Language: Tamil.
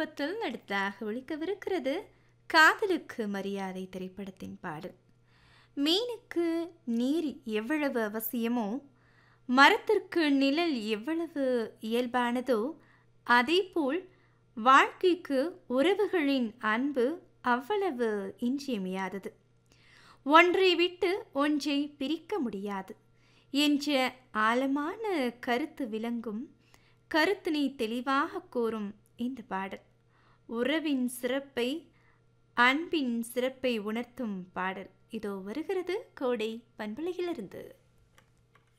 விருப்பத்தில் அடுத்தாக ஒழிக்கவிருக்கிறது காதலுக்கு மரியாதை திரைப்படத்தின் பாடல் மீனுக்கு நீர் எவ்வளவு அவசியமோ மரத்திற்கு நிழல் எவ்வளவு இயல்பானதோ அதேபோல் வாழ்க்கைக்கு உறவுகளின் அன்பு அவ்வளவு இன்றியமையாதது ஒன்றை விட்டு ஒன்றை பிரிக்க முடியாது என்ற ஆழமான கருத்து விளங்கும் கருத்தினை தெளிவாக கூறும் இந்த பாடல் உறவின் சிறப்பை அன்பின் சிறப்பை உணர்த்தும் பாடல் இதோ வருகிறது கோடை பண்பலையிலிருந்து